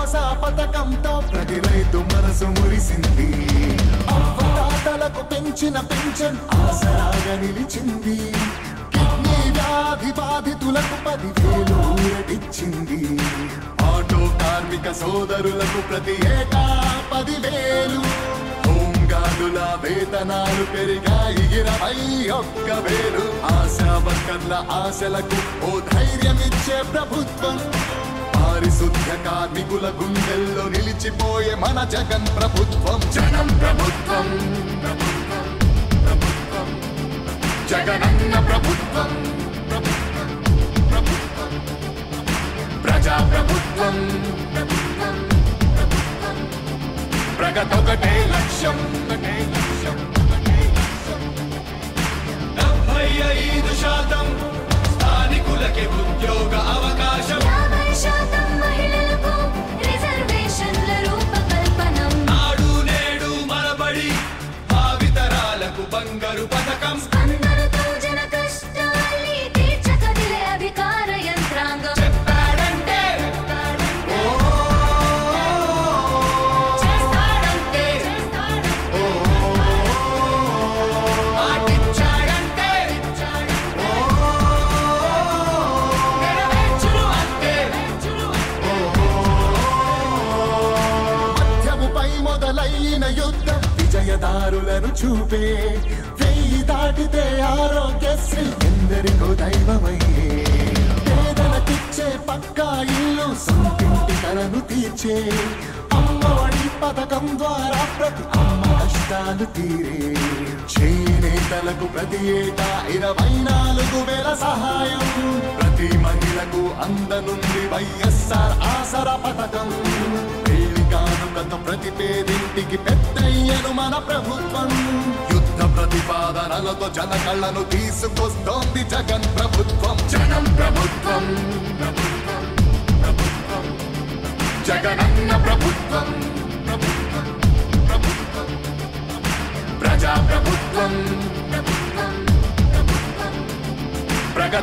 భరోసా పథకంతో ప్రతి రైతు మనసు మురిసింది అవ్వదాతలకు పెంచిన పెన్షన్ ఆసరాగా నిలిచింది కిడ్నీ వ్యాధి బాధితులకు పదివేలు ఊరటిచ్చింది ఆటో కార్మిక సోదరులకు ప్రతి ఏటా పదివేలు హోంగార్డుల వేతనాలు పెరిగాయి ఇరవై ఒక్క వేలు ఆశా వర్కర్ల ఆశలకు ఓ ధైర్యమిచ్చే ప్రభుత్వం పారిశుద్ధ్య కార్మికుల గుండెల్లో నిలిచిపోయే మన జగన్ ప్రభుత్వం జనం ప్రభుత్వం ప్రభుత్వం, ప్రభుత్వం. జగనన్న ప్రభుత్వం ప్రభుత్వం, ప్రభుత్వం. ప్రజా ప్రభుత్వం ప్రభుత్వం, ప్రభుత్వం. ప్రగతొకటే లక్ష్యం ఒకటే లక్ష్యం ఒకటే లక్ష్యం డెబ్బై ఐదు శాతం స్థానికులకి ఉద్యోగ అవకాశం యాభై శాతం మహిళలకు రిజర్వేషన్ల రూపకల్పనం నాడు నేడు మనబడి భావితరాలకు బంగారు పథకం అందరితో జన కష్టాల్ని తీర్చకదిలే అధికార యంత్రాంగం చెప్పాడంటే చేస్తాడంటే మాటిచ్చాడంటే నెరవేర్చును అంతే మధ్యముపై మొదలైన యుద్ధం విజయదారులను చూపే వెయ్యి దాటితే ఆరోగ్యశ్రీ ఎందరికో దైవమయ్యే పేదలకిచ్చే పక్కా ఇల్లు సొంతింటి కలను తీర్చే అమ్మఒడి పథకం ద్వారా ప్రతి అమ్మ కష్టాలు తీరే చేనేతలకు ప్రతి ఏటా ఇరవై నాలుగు వేల సహాయం ప్రతి మహిళకు అందనుంది వైఎస్ఆర్ ఆసరా పథకం పెళ్లి కానుకతో ప్రతి పేదింటికి పెద్దయ్యను మన ప్రభుత్వం యుద్ధ ప్రతిపాదనలతో జన కళ్ళను తీసుకొస్తోంది జగన్ ప్రభుత్వం జనం ప్రభుత్వం ప్రభుత్వం, ప్రభుత్వం. జగనన్న ప్రభుత్వం ప్రభుత్వం, ప్రభుత్వం. ప్రజా ప్రభుత్వం ప్రభుత్వం